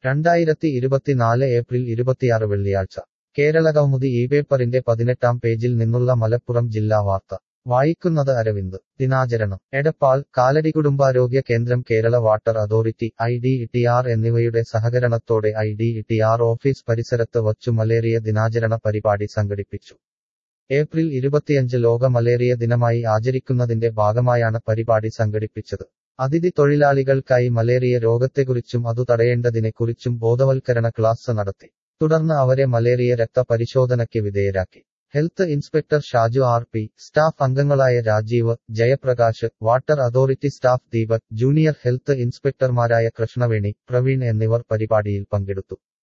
രണ്ടായിരത്തി ഇരുപത്തിനാല് ഏപ്രിൽ ഇരുപത്തിയാറ് വെള്ളിയാഴ്ച കേരള കൗമുദി ഈ പേപ്പറിന്റെ പതിനെട്ടാം പേജിൽ നിന്നുള്ള മലപ്പുറം ജില്ലാ വാർത്ത വായിക്കുന്നത് അരവിന്ദ് ദിനാചരണം എടപ്പാൾ കാലടി കുടുംബാരോഗ്യ കേന്ദ്രം Kerala water authority I D T R എന്നിവയുടെ സഹകരണത്തോടെ I D T R office പരിസരത്ത് വച്ചു മലേറിയ ദിനാചരണ പരിപാടി സംഘടിപ്പിച്ചു ഏപ്രിൽ ഇരുപത്തിയഞ്ച് ലോക മലേറിയ ദിനമായി ആചരിക്കുന്നതിന്റെ ഭാഗമായാണ് പരിപാടി സംഘടിപ്പിച്ചത് അതിഥി തൊഴിലാളികൾക്കായി മലേറിയ രോഗത്തെക്കുറിച്ചും അതു തടയേണ്ടതിനെക്കുറിച്ചും ബോധവൽക്കരണ ക്ലാസ് നടത്തി തുടർന്ന് അവരെ മലേറിയ രക്തപരിശോധനയ്ക്ക് വിധേയരാക്കി health inspector Shaju R P staff അംഗങ്ങളായ Rajeev Jayaprakash water authority staff Deepak junior health ഇൻസ്പെക്ടർമാരായ കൃഷ്ണവേണി പ്രവീൺ എന്നിവർ പരിപാടിയിൽ പങ്കെടുത്തു